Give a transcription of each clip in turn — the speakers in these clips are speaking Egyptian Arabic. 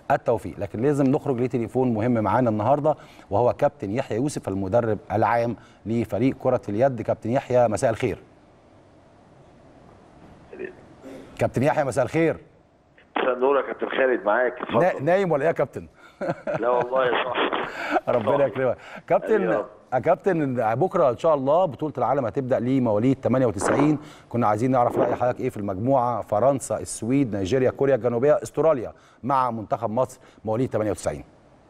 التوفيق لكن لازم نخرج لتليفون مهم معانا النهارده وهو كابتن يحيى يوسف المدرب العام لفريق كره اليد كابتن يحيى مساء الخير كابتن يحيى مساء الخير مساء النور يا كابتن خالد معاك اتفضل نا- نايم ولا ايه يا كابتن لا والله يا صاحبي ربنا يكرمك كابتن يا رب. يا كابتن بكره ان شاء الله بطوله العالم هتبدا لمواليد 98 كنا عايزين نعرف راي حضرتك ايه في المجموعه فرنسا السويد نيجيريا كوريا الجنوبيه استراليا مع منتخب مصر مواليد 98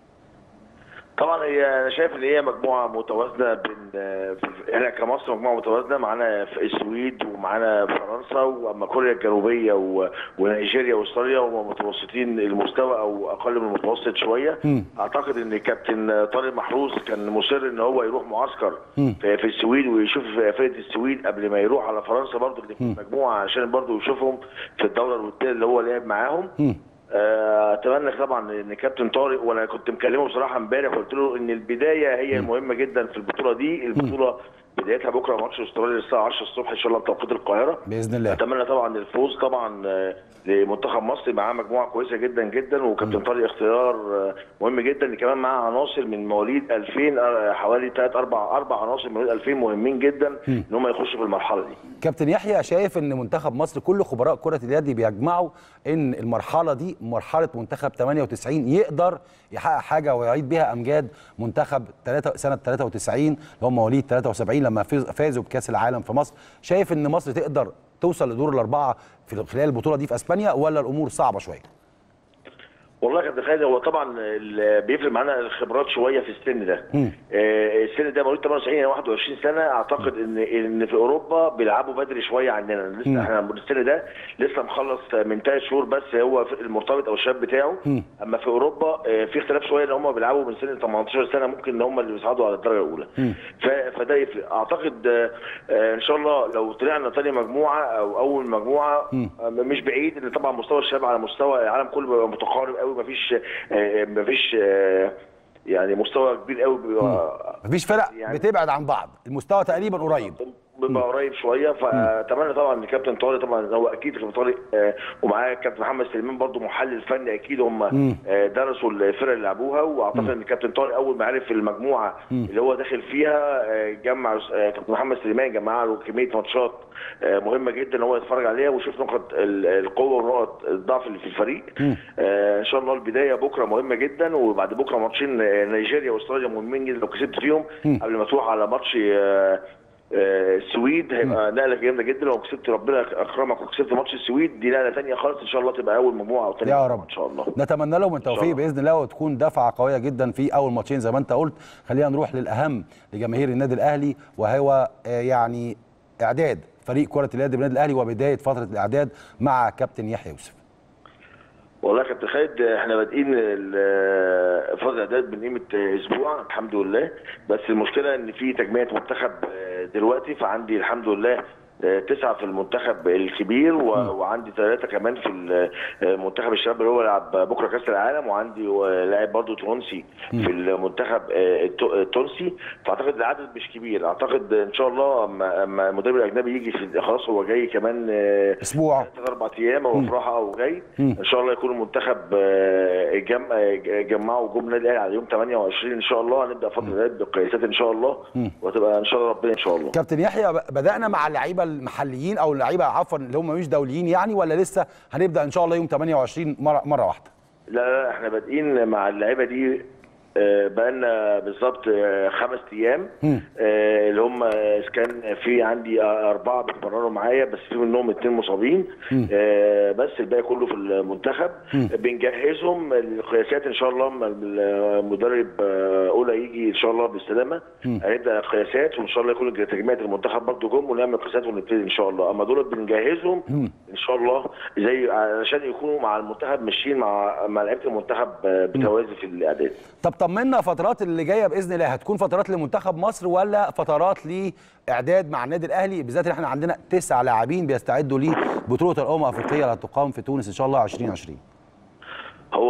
طبعا هي انا شايف ان هي مجموعه متوازنه بين في- احنا كمصر مجموعه متوازنه معانا في السويد ومعانا فرنسا واما كوريا الجنوبيه و- ونيجيريا واستراليا هم متوسطين المستوى او اقل من المتوسط شويه اعتقد ان كابتن طارق محروس كان مصر ان هو يروح معسكر في, في السويد ويشوف فرقه السويد قبل ما يروح على فرنسا برضه اللي في المجموعه عشان برضه يشوفهم في الدوره الوديه اللي هو لعب معاهم آه، اتمنى طبعا ان كابتن طارق وانا كنت مكلمه بصراحه امبارح قلت له ان البدايه هي المهمه جدا في البطوله دي البطوله بدايتها بكره ماتش استراليا الساعه 10 الصبح ان شاء الله بتوقيت القاهره باذن الله اتمنى طبعا الفوز طبعا آه، لمنتخب مصر معاه مجموعه كويسه جدا جدا وكابتن طارق اختيار آه، مهم جدا ان كمان معاه عناصر من مواليد 2000 آه، حوالي 3 4 اربع عناصر من مواليد 2000 مهمين جدا ان هم يخشوا في المرحله دي كابتن يحيى شايف ان منتخب مصر كل خبراء كره اليد بيجمعوا ان المرحله دي مرحله منتخب 98 يقدر يحقق حاجه ويعيد بها امجاد منتخب 3 سنه 93 اللي هم مواليد 73 لما فاز- فازوا بكاس العالم في مصر شايف ان مصر تقدر توصل لدور الاربعه في خلال البطوله دي في اسبانيا ولا الامور صعبه شويه والله يا كابتن خالد هو طبعا ال- بيفرق معانا الخبرات شويه في السن ده آه، السن ده مواليد 98 يعني 21 سنه اعتقد ان ان في اوروبا بيلعبوا بدري شويه عننا لسه احنا السن ده لسه مخلص من ثلاث شهور بس هو في المرتبط او الشاب بتاعه اما في اوروبا آه، في اختلاف شويه ان هم بيلعبوا من سن 18 سنه ممكن ان هم اللي بيصعدوا على الدرجه الاولى ف- فده يفرق اعتقد آه، آه، ان شاء الله لو طلعنا تاني مجموعه او اول مجموعه آه، مش بعيد ان طبعا مستوى الشباب على مستوى العالم كله بيبقى متقارب قوي مفيش آه، مفيش آه، يعني مستوى كبير قوي بيبقى مفيش فرق يعني- بتبعد عن بعض المستوى تقريبا قريب بيبقى قريب شويه فاتمنى طبعا ان كابتن طارق طبعا هو اكيد كابتن طارق آه، ومعاه كابتن محمد سليمان برضو محلل فني اكيد هم آه، درسوا الفرق اللي لعبوها واعتقد ان كابتن طارق اول ما عرف المجموعه اللي هو داخل فيها آه، جمع آه، كابتن محمد سليمان جمع له كميه ماتشات آه، مهمه جدا ان هو يتفرج عليها ويشوف نقط ال- القوه ونقط الضعف اللي في الفريق آه، ان شاء الله البدايه بكره مهمه جدا وبعد بكره ماتشين آه، نيجيريا واستراليا مهمين جدا لو كسبت فيهم قبل ما تروح على ماتش آه، آه، السويد هيبقى نقله جامده جدا لو كسبت ربنا اكرمك وكسبت ماتش السويد دي نقله ثانيه خالص ان شاء الله تبقى اول مجموعه او ثاني يا مجموعة رب ان شاء الله نتمنى لهم التوفيق الله. باذن الله وتكون دفعه قويه جدا في اول ماتشين زي ما انت قلت خلينا نروح للاهم لجماهير النادي الاهلي وهو آه، يعني اعداد فريق كره اليد بالنادي الاهلي وبدايه فتره الاعداد مع كابتن يحيى يوسف والله يا كابتن خالد احنا بادئين ال- فتره اعداد من قيمه اسبوع الحمد لله بس المشكله ان في تجميع منتخب دلوقتي فعندي الحمد لله تسعة في المنتخب الكبير و... وعندي ثلاثة كمان في المنتخب الشباب اللي هو يلعب بكرة كأس العالم وعندي لاعب برضه تونسي في المنتخب الت- التونسي فأعتقد العدد مش كبير أعتقد إن شاء الله أما أما المدرب الأجنبي يجي في خلاص هو جاي كمان آه، اسبوع ثلاث اربع ايام هو في راحه او جاي ان شاء الله يكون المنتخب آه، جم آه، جمعوا جم النادي الاهلي على يوم 28 ان شاء الله هنبدا فتره الاعداد بالقياسات ان شاء الله وهتبقى ان شاء الله ربنا ان شاء الله كابتن يحيى ب- بدانا مع اللعيبه المحليين او اللعيبه عفوا اللي هم مش دوليين يعني ولا لسه هنبدا ان شاء الله يوم 28 مره مره واحده لا لا احنا بادئين مع اللعيبه دي آه، بقالنا بالظبط آه، خمس ايام آه، اللي هم آه، كان في عندي آه، اربعه بيتمرنوا معايا بس في منهم اثنين مصابين آه، بس الباقي كله في المنتخب بنجهزهم القياسات ان شاء الله اما المدرب آه، اولى يجي ان شاء الله بالسلامه هنبدا القياسات وان شاء الله يكون تجميع المنتخب برضه جم ونعمل قياسات ونبتدي ان شاء الله اما دول بنجهزهم ان شاء الله زي علشان يكونوا مع المنتخب ماشيين مع مع لعيبه المنتخب آه، بتوازي في الاعداد طب طمنا فترات اللي جايه باذن الله هتكون فترات لمنتخب مصر ولا فترات لاعداد مع النادي الاهلي بالذات ان احنا عندنا تسع لاعبين بيستعدوا لبطوله الامم الافريقيه اللي هتقام في تونس ان شاء الله 2020 هو آه،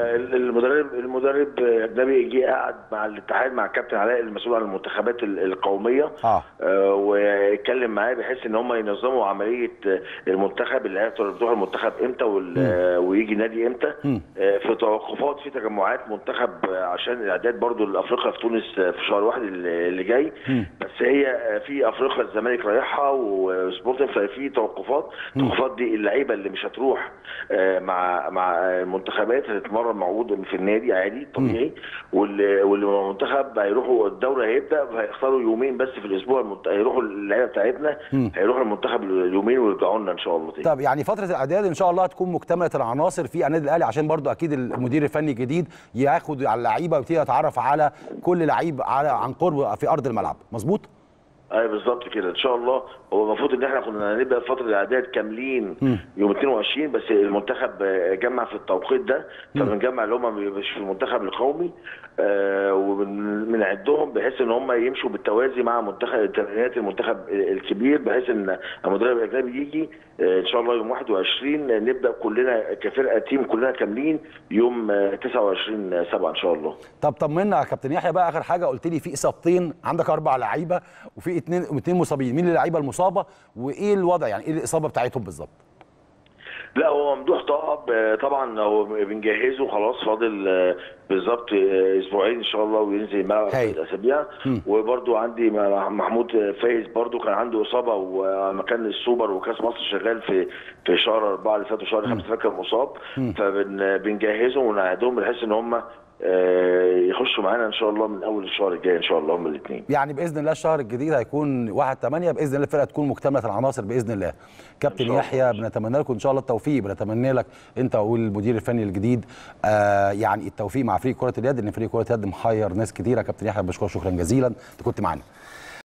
المدرب المدرب اجنبي جه قعد مع الاتحاد مع الكابتن علاء المسؤول عن المنتخبات ال- القوميه اه آه، واتكلم معاه بحيث ان هم ينظموا عمليه آه، المنتخب اللي هيفتح المنتخب امتى وال- آه، ويجي نادي امتى مم. آه، في توقفات في تجمعات منتخب آه، عشان الاعداد برضو لافريقيا في تونس آه، في شهر واحد اللي اللي جاي مم. بس هي آه، في افريقيا الزمالك رايحها وسبورتنج ففي توقفات التوقفات دي اللعيبه اللي مش هتروح آه، مع مع المنتخبات هتتمرن موجود في النادي عادي طبيعي واللي واللي من المنتخب هيروحوا الدوري هيبدا هيختاروا يومين بس في الاسبوع المنت... هيروحوا اللعيبه بتاعتنا مم. هيروحوا المنتخب اليومين ويرجعوا لنا ان شاء الله تاني طب يعني فتره الاعداد ان شاء الله هتكون مكتمله العناصر في النادي الاهلي عشان برضو اكيد المدير الفني الجديد ياخد على اللعيبه ويبتدي يتعرف على كل لعيب على عن قرب في ارض الملعب مظبوط اي بالظبط كده ان شاء الله هو المفروض ان احنا كنا هنبدا فتره الاعداد كاملين يوم 22 بس المنتخب آه، جمع في التوقيت ده فبنجمع اللي هم مش في المنتخب القومي آه، وبنعدهم بحيث ان هم يمشوا بالتوازي مع منتخب تمرينات المنتخب الكبير بحيث ان المدرب الاجنبي يجي آه، ان شاء الله يوم 21 نبدا كلنا كفرقه تيم كلنا كاملين يوم آه، 29 7 ان شاء الله طب طمنا يا كابتن يحيى بقى اخر حاجه قلت لي في اصابتين عندك اربع لعيبه وفي اثنين اثنين مصابين مين اللعيبه المصابه وايه الوضع يعني ايه الاصابه بتاعتهم بالظبط لا هو ممدوح طه آه، طبعا هو بنجهزه خلاص فاضل آه، بالظبط آه، اسبوعين ان شاء الله وينزل الملعب هايل. في اسابيع وبرده عندي مع- محمود فايز برده كان عنده اصابه ومكان السوبر وكاس مصر شغال في في شهر اربعه اللي فات وشهر خمسه فاكر مصاب فبنجهزهم ونعدهم بحيث ان هم آه، يخشوا معانا ان شاء الله من اول الشهر الجاي ان شاء الله هم الاثنين يعني باذن الله الشهر الجديد هيكون 1 8 باذن الله الفرقه تكون مكتمله العناصر باذن الله كابتن إن شاء يحيى بنتمنى لكم ان شاء الله التوفيق بنتمنى لك انت والمدير الفني الجديد آه يعني التوفيق مع فريق كره اليد لان فريق كره اليد محير ناس كتيره كابتن يحيى بشكرك شكرا جزيلا انت كنت معانا